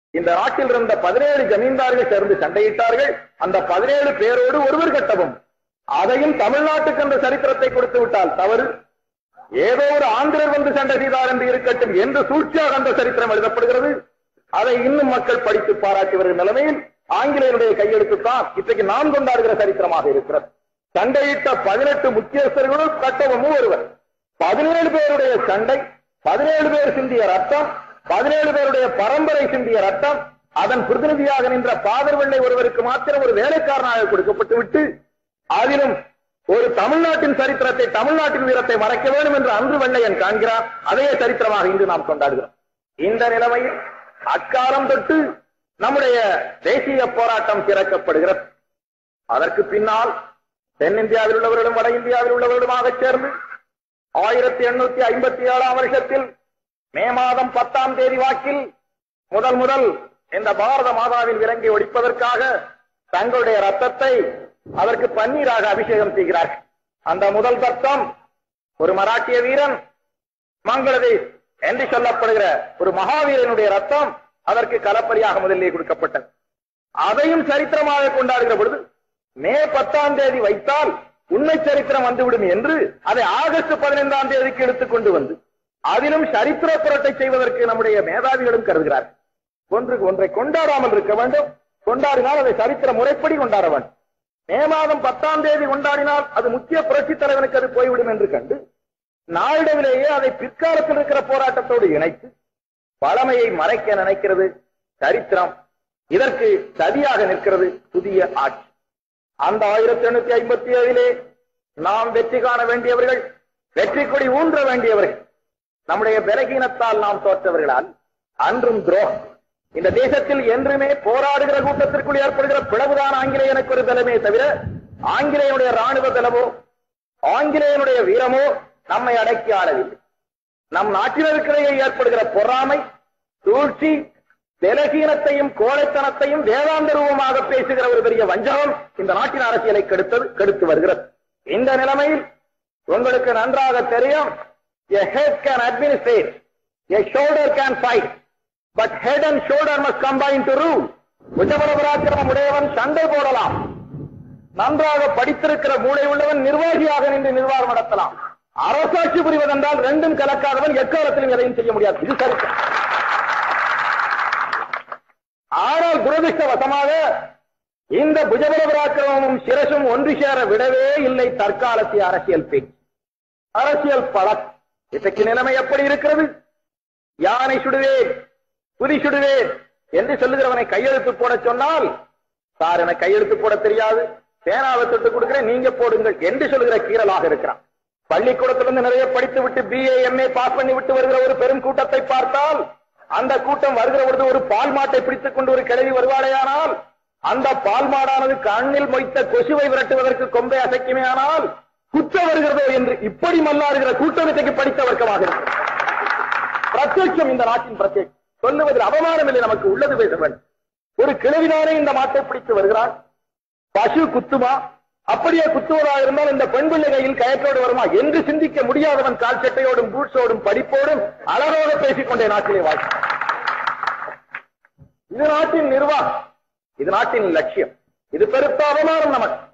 இந்த நாட்டில் இருந்த பதினேழு ஜமீன்தார்கள் சேர்ந்து சண்டையிட்டார்கள் அந்த பதினேழு பேரோடு ஒருவர் கட்டவும் அதையும் தமிழ்நாட்டுக்கு அந்த சரித்திரத்தை கொடுத்து விட்டால் தவறு ஏதோ ஒரு ஆந்திரர் வந்து சண்டை செய்தார் என்று இருக்கட்டும் என்று சூழ்ச்சியாக அந்த சரித்திரம் எழுதப்படுகிறது அதை இன்னும் மக்கள் படித்து பாராட்டி வரும் நிலைமையில் ஆங்கிலேயருடைய கையெழுத்து தான் இன்றைக்கு நாம் கொண்டாடுகிற சரித்திரமாக இருக்கிறது சண்டையிட்ட பதினெட்டு முக்கியஸ்தர்களும் கட்டவமும் ஒருவர் பதினேழு பேருடைய சண்டை பதினேழு பேர் சிந்திய ரத்தம் பதினேழு பேருடைய பரம்பரை சிந்திய ரத்தம் அதன் பிரதிநிதியாக நின்ற பாதர் வெள்ளை ஒருவருக்கு மாத்திரம் ஒரு வேலைக்காரனாக கொடுக்கப்பட்டு விட்டு அதிலும் ஒரு தமிழ்நாட்டின் சரித்திரத்தை தமிழ்நாட்டின் வீரத்தை மறைக்க வேண்டும் என்று அன்று வெள்ளையன் காண்கிறார் அதே சரித்திரமாக இன்று நாம் கொண்டாடுகிறோம் இந்த நிலைமையில் அக்காலம் தொட்டு நம்முடைய தேசிய போராட்டம் திறக்கப்படுகிறது அதற்கு பின்னால் தென்னிந்தியாவில் உள்ளவர்களும் வட இந்தியாவில் உள்ளவர்களுமாக சேர்ந்து ஆயிரத்தி எண்ணூத்தி ஐம்பத்தி ஏழாம் வருஷத்தில் மே மாதம் பத்தாம் தேதி வாக்கில் முதல் முதல் இந்த பாரத மாதாவின் விலங்கை ஒடிப்பதற்காக தங்களுடைய ரத்தத்தை அதற்கு பன்னீராக அபிஷேகம் செய்கிறார்கள் அந்த முதல் தத்தம் ஒரு மராட்டிய வீரன் மங்களதேஷ் என்று சொல்லப்படுகிற ஒரு மகாவீரனுடைய ரத்தம் அதற்கு கலப்பலியாக முதலிலே கொடுக்கப்பட்டது அதையும் சரித்திரமாக கொண்டாடுகிற பொழுது மே பத்தாம் தேதி வைத்தால் உண்மை சரித்திரம் வந்துவிடும் என்று அதை ஆகஸ்ட் பதினைந்தாம் தேதிக்கு எடுத்துக் கொண்டு வந்து அதிலும் சரித்திர புரட்டை செய்வதற்கு நம்முடைய மேதாவிகளும் கருதுகிறார்கள் ஒன்றுக்கு ஒன்றை கொண்டாடாமல் இருக்க வேண்டும் கொண்டாடினால் அதை சரித்திர முறைப்படி கொண்டாட வேண்டும் மே மாதம் பத்தாம் தேதி கொண்டாடினால் அது முக்கிய புரட்சி தலைவனுக்கு அது போய்விடும் என்று கண்டு நாளிடவிலேயே அதை பிற்காலத்தில் இருக்கிற போராட்டத்தோடு இணைத்து பழமையை மறைக்க நினைக்கிறது சரித்திரம் இதற்கு சதியாக நிற்கிறது புதிய ஆட்சி அந்த ஆயிரத்தி எண்ணூத்தி ஐம்பத்தி ஏழிலே நாம் வெற்றி காண வேண்டியவர்கள் வெற்றி கொடி ஊன்ற வேண்டியவர்கள் நம்முடைய பலகீனத்தால் நாம் தோற்றவர்களால் அன்றும் துரோகம் இந்த தேசத்தில் என்றுமே போராடுகிற கூட்டத்திற்குள் ஏற்படுகிற பிளவுதான் ஆங்கிலேயனுக்கு ஒரு பலமே தவிர ஆங்கிலேயனுடைய ராணுவ பலமோ ஆங்கிலேயனுடைய வீரமோ நம்மை அடக்கி ஆளவில்லை நம் நாட்டினருக்கிடையே ஏற்படுகிற பொறாமை சூழ்ச்சி பலகீனத்தையும் கோழைத்தனத்தையும் வேதாந்த ரூபமாக பேசுகிற ஒரு பெரிய வஞ்சகம் இந்த நாட்டின் அரசியலை கெடுத்தது கெடுத்து வருகிறது இந்த நிலைமையில் உங்களுக்கு நன்றாக தெரியும் a head can administrate a shoulder can fight but head and shoulder must combine to rule உஜபல பராக்கிரமம் உடையவன் சண்டை போடலாம் நன்றாக படித்திருக்கிற மூளை உள்ளவன் நிர்வாகியாக நின்று நிர்வாகம் நடத்தலாம் அரசாட்சி புரிவதென்றால் ரெண்டும் கலக்காதவன் எக்காலத்திலும் எதையும் செய்ய முடியாது இது சரித்திரம் ஆனால் துரதிருஷ்டவசமாக இந்த புஜபல பராக்கிரமமும் சிரசும் ஒன்று சேர விடவே இல்லை தற்காலத்திய அரசியல் பேச்சு அரசியல் பழக்கம் இன்றைக்கு நிலைமை எப்படி இருக்கிறது யானை சுடுவேன் புதி சுடுவேன் என்று சொல்லுகிறவனை கையெழுத்து போட சொன்னால் சார் எனக்கு கையெழுத்து போட தெரியாது பேனாவை தொட்டு கொடுக்கிறேன் நீங்க போடுங்கள் என்று சொல்லுகிற கீரலாக இருக்கிறான் பள்ளிக்கூடத்திலிருந்து நிறைய படித்து விட்டு பிஏ எம்ஏ பாஸ் பண்ணி விட்டு வருகிற ஒரு பெரும் கூட்டத்தை பார்த்தால் அந்த கூட்டம் வருகிற பொழுது ஒரு பால் மாட்டை பிடித்துக் கொண்டு ஒரு கிழவி வருவாளேயானால் அந்த பால் மாடானது கண்ணில் மொய்த்த கொசுவை விரட்டுவதற்கு கொம்பை அசைக்குமே ஆனால் குற்றம் வருகிறதோ என்று இப்படி மல்லாறுகிற கூட்டமைக்கு படித்த வர்க்கமாக இருக்கிறது பிரத்யட்சம் இந்த நாட்டின் பிரத்யட்சம் சொல்லுவதில் அவமானம் இல்லை நமக்கு உள்ளது பேச வேண்டும் ஒரு கிழவிதானே இந்த மாட்டை பிடித்து வருகிறான் பசு குத்துமா அப்படியே குத்துவதா இருந்தால் இந்த பெண் பிள்ளை கையில் கயற்றோடு வருமா என்று சிந்திக்க முடியாதவன் கால் சட்டையோடும் பூட்ஸோடும் படிப்போடும் அழகோடு பேசிக்கொண்டே நாட்டிலே வாழ்க்கை இது நாட்டின் நிர்வாகம் இது நாட்டின் லட்சியம் இது பெருத்த அவமானம் நமக்கு